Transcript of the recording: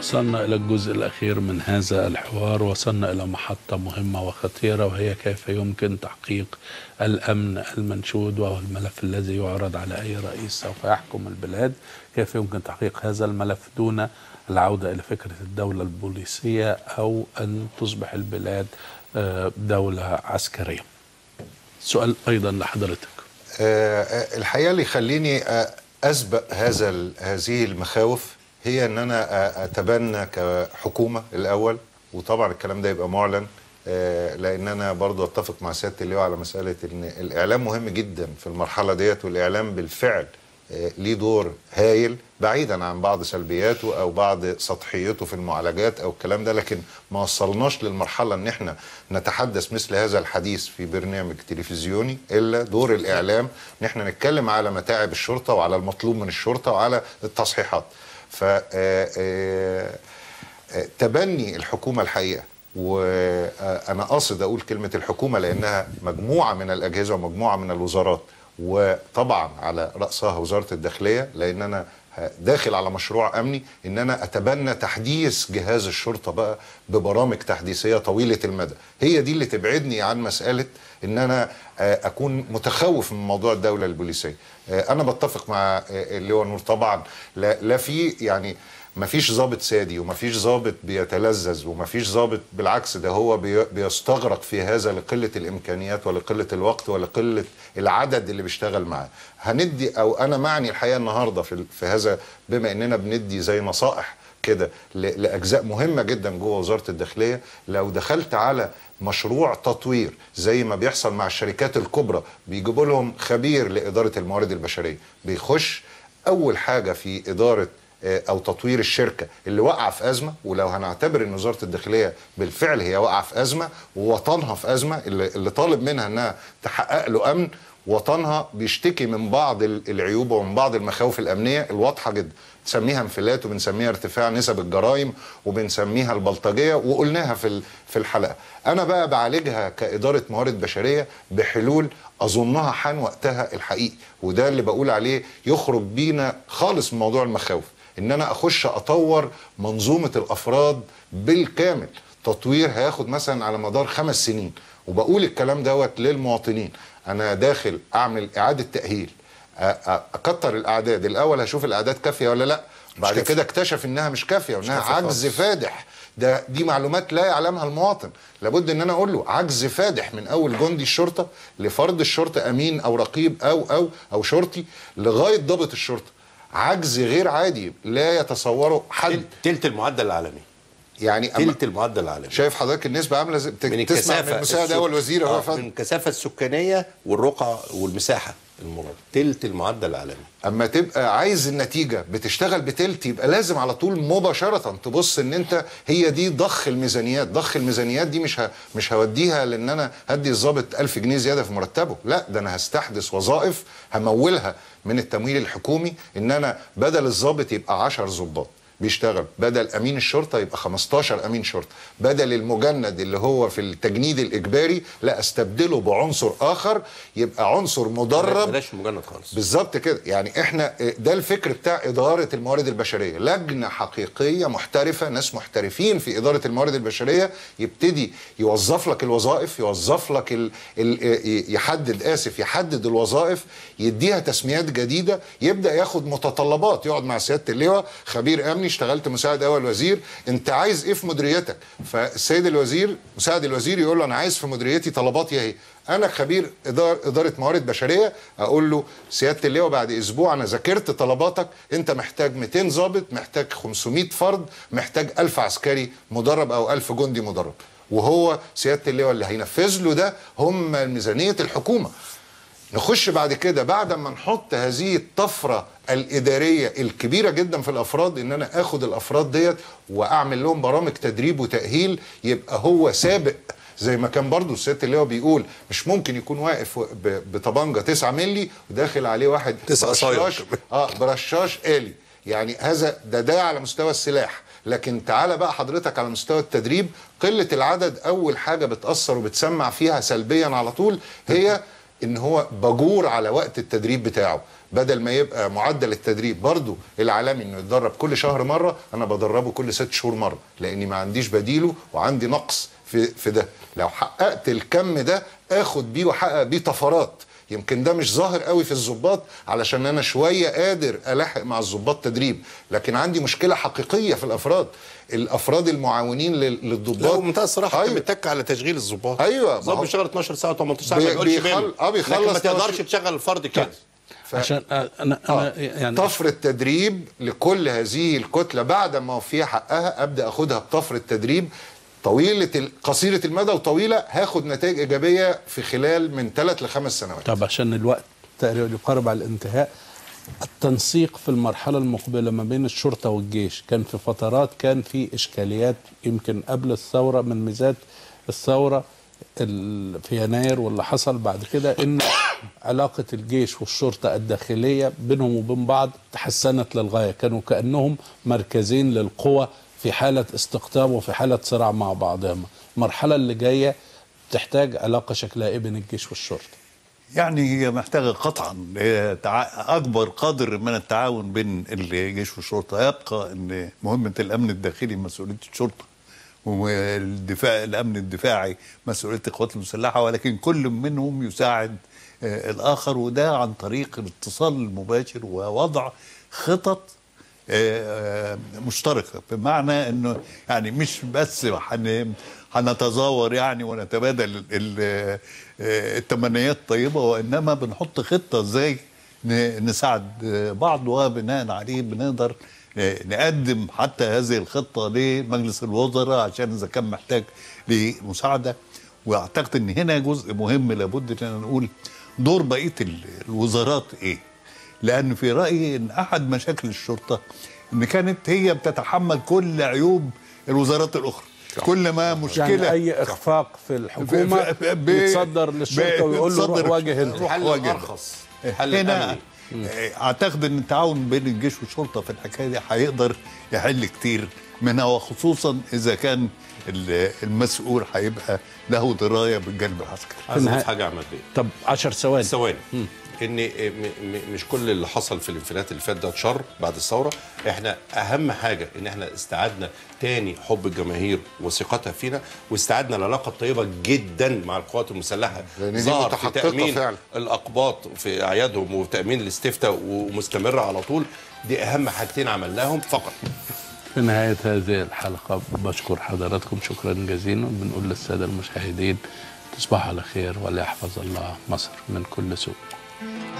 وصلنا إلى الجزء الأخير من هذا الحوار وصلنا إلى محطة مهمة وخطيرة وهي كيف يمكن تحقيق الأمن المنشود وهو الملف الذي يعرض على أي رئيس سوف يحكم البلاد كيف يمكن تحقيق هذا الملف دون العودة إلى فكرة الدولة البوليسية أو أن تصبح البلاد آه، دولة عسكرية سؤال أيضا لحضرتك آه، آه، الحقيقه اللي يخليني آه، اسبق هذا ال- هذه المخاوف هي ان انا آه، اتبنى كحكومه الاول وطبعا الكلام ده يبقى معلن آه، لان انا برضو اتفق مع سياده اللواء على مساله ان الاعلام مهم جدا في المرحله ديت والاعلام بالفعل آه، ليه دور هايل بعيدا عن بعض سلبياته او بعض سطحيته في المعالجات او الكلام ده لكن ما وصلناش للمرحله ان احنا نتحدث مثل هذا الحديث في برنامج تلفزيوني الا دور الاعلام ان احنا نتكلم على متاعب الشرطه وعلى المطلوب من الشرطه وعلى التصحيحات ف آه، آه، آه، تبني الحكومه الحقيقه وانا قاصد اقول كلمه الحكومه لانها مجموعه من الاجهزه ومجموعه من الوزارات وطبعا على راسها وزاره الداخليه لان انا داخل على مشروع امني ان انا اتبنى تحديث جهاز الشرطه بقى ببرامج تحديثيه طويله المدى هي دي اللي تبعدني عن مساله ان انا آه، اكون متخوف من موضوع الدوله البوليسيه آه، انا بتفق مع آه، اللواء نور طبعا لا, لا في يعني ما فيش ضابط سادي وما فيش ضابط بيتلذذ وما فيش ضابط بالعكس ده هو بي- بيستغرق في هذا لقله الامكانيات ولقله الوقت ولقله العدد اللي بيشتغل معاه هندي او انا معني الحقيقه النهارده في ال- في هذا بما اننا بندي زي نصائح كده ل- لاجزاء مهمه جدا جوه وزاره الداخليه لو دخلت على مشروع تطوير زي ما بيحصل مع الشركات الكبرى بيجيبوا لهم خبير لاداره الموارد البشريه بيخش اول حاجه في اداره آه، او تطوير الشركه اللي وقع في ازمه ولو هنعتبر ان وزاره الداخليه بالفعل هي واقعه في ازمه ووطنها في ازمه اللي, اللي طالب منها انها تحقق له امن وطنها بيشتكي من بعض ال- العيوب ومن بعض المخاوف الامنيه الواضحه جدا بنسميها انفلات وبنسميها ارتفاع نسب الجرائم وبنسميها البلطجيه وقلناها في ال- في الحلقه انا بقى بعالجها كاداره موارد بشريه بحلول اظنها حان وقتها الحقيقي وده اللي بقول عليه يخرج بينا خالص من موضوع المخاوف ان انا اخش اطور منظومه الافراد بالكامل تطوير هياخد مثلا على مدار خمس سنين وبقول الكلام دوت للمواطنين انا داخل اعمل اعاده تاهيل أ- أ- اكتر الاعداد الاول هشوف الاعداد كافيه ولا لا بعد كافية. كده اكتشف انها مش كافيه وانها كافية عجز خالص. فادح ده دي معلومات لا يعلمها المواطن لابد ان انا اقول له عجز فادح من اول جندي الشرطه لفرد الشرطه امين او رقيب او او او شرطي لغايه ضابط الشرطه عجز غير عادي لا يتصوره حد تلت المعدل العالمي يعني أما تلت المعدل العالمي شايف حضرتك النسبه عامله زي بت- من تسمع الكثافه من مساعد السك- اول وزير اهو يا آه، فندم من الكثافه السكانيه والرقعه والمساحه المراد تلت المعدل العالمي اما تبقى عايز النتيجه بتشتغل بتلت يبقى لازم على طول مباشره تبص ان انت هي دي ضخ الميزانيات ضخ الميزانيات دي مش ه... مش هوديها لان انا هدي الضابط 1000 جنيه زياده في مرتبه لا ده انا هستحدث وظائف همولها من التمويل الحكومي ان انا بدل الضابط يبقى 10 ضباط بيشتغل بدل امين الشرطه يبقى 15 امين شرطه بدل المجند اللي هو في التجنيد الاجباري لا استبدله بعنصر اخر يبقى عنصر مدرب بلاش مجند خالص بالظبط كده يعني احنا ده الفكر بتاع اداره الموارد البشريه لجنه حقيقيه محترفه ناس محترفين في اداره الموارد البشريه يبتدي يوظف لك الوظائف يوظف لك ال ال يحدد اسف يحدد الوظائف يديها تسميات جديده يبدا ياخد متطلبات يقعد مع سياده اللواء خبير امني اشتغلت مساعد اول وزير انت عايز ايه في مديريتك فالسيد الوزير مساعد الوزير يقول له انا عايز في مديريتي طلباتي اهي انا خبير إدارة, اداره موارد بشريه اقول له سياده اللواء بعد اسبوع انا ذاكرت طلباتك انت محتاج 200 ضابط محتاج 500 فرد محتاج 1000 عسكري مدرب او 1000 جندي مدرب وهو سياده اللواء اللي هينفذ له ده هم ميزانيه الحكومه نخش بعد كده بعد ما نحط هذه الطفره الاداريه الكبيره جدا في الافراد ان انا اخد الافراد ديت واعمل لهم برامج تدريب وتاهيل يبقى هو سابق زي ما كان برضو السيد اللي هو بيقول مش ممكن يكون واقف ب- بطبنجه 9 مللي وداخل عليه واحد تسعة صاير برشاش اه برشاش آلي يعني هذا ده ده على مستوى السلاح لكن تعالى بقى حضرتك على مستوى التدريب قلة العدد أول حاجة بتأثر وبتسمع فيها سلبيا على طول هي ان هو بجور على وقت التدريب بتاعه بدل ما يبقى معدل التدريب برضو العالمي انه يتدرب كل شهر مره انا بدربه كل ست شهور مره لاني ما عنديش بديله وعندي نقص في في ده لو حققت الكم ده اخد بيه واحقق بيه طفرات يمكن ده مش ظاهر قوي في الضباط علشان انا شويه قادر الاحق مع الضباط تدريب لكن عندي مشكله حقيقيه في الافراد الافراد المعاونين لل- لا للضباط ومنتهى الصراحه أيوة. أيوة. متك على تشغيل الضباط أيوة، ما الضابط هو- بيشتغل 12 ساعه 18 ساعه بي- ما يقولش بيخل- بيل. آه، بيخلص لكن ما 12 تقدرش تشغل الفرد كده ف... عشان انا انا آه. يعني طفرة تدريب لكل هذه الكتلة بعد ما فيها حقها أبدأ أخدها بطفرة تدريب طويلة ال- قصيرة المدى وطويلة هاخد نتائج إيجابية في خلال من ثلاث لخمس سنوات طب عشان الوقت تقريبا يقارب على الانتهاء التنسيق في المرحلة المقبلة ما بين الشرطة والجيش كان في فترات كان في إشكاليات يمكن قبل الثورة من ميزات الثورة ال- في يناير واللي حصل بعد كده إن علاقة الجيش والشرطة الداخلية بينهم وبين بعض تحسنت للغاية كانوا كأنهم مركزين للقوى في حالة استقطاب وفي حالة صراع مع بعضهم المرحلة اللي جاية تحتاج علاقة شكلها إيه بين الجيش والشرطة يعني هي محتاجة قطعا آه، تع- أكبر قدر من التعاون بين الجيش والشرطة يبقى أن مهمة الأمن الداخلي مسؤولية الشرطة والدفاع الأمن الدفاعي مسؤولية القوات المسلحة ولكن كل منهم يساعد آه، الآخر وده عن طريق الاتصال المباشر ووضع خطط آه، مشتركه بمعنى انه يعني مش بس حن- هنتزاور يعني ونتبادل ال- ال- آه، التمنيات الطيبه وانما بنحط خطه ازاي ن- نساعد آه، بعض وبناء عليه بنقدر آه، نقدم حتى هذه الخطه لمجلس الوزراء عشان اذا كان محتاج لمساعده واعتقد ان هنا جزء مهم لابد ان نقول دور بقيه ال- الوزارات ايه لان في رايي ان احد مشاكل الشرطه ان كانت هي بتتحمل كل عيوب الوزارات الاخرى كل ما مشكله يعني اي اخفاق في الحكومه ب- ب- يتصدر للشرطه ويقول له روح بيتصدر- واجه انت روح الحل واجه. الارخص الحل هنا الامني آه، اعتقد ان التعاون بين الجيش والشرطه في الحكايه دي هيقدر يحل كتير منها وخصوصا اذا كان ال- المسؤول هيبقى له درايه بالجانب العسكري عايز النهاية- اضيف حاجه يا عماد بيه طب 10 ثواني ثواني ان م- م- مش كل اللي حصل في الانفلات اللي فات ده شر بعد الثوره احنا اهم حاجه ان احنا استعدنا تاني حب الجماهير وثقتها فينا واستعدنا العلاقه الطيبه جدا مع القوات المسلحه لأن دي ظهر في متحققة تامين فعلا. الاقباط في اعيادهم وتامين الاستفتاء ومستمره على طول دي اهم حاجتين عملناهم فقط في نهايه هذه الحلقه بشكر حضراتكم شكرا جزيلا بنقول للساده المشاهدين تصبحوا على خير وليحفظ الله مصر من كل سوء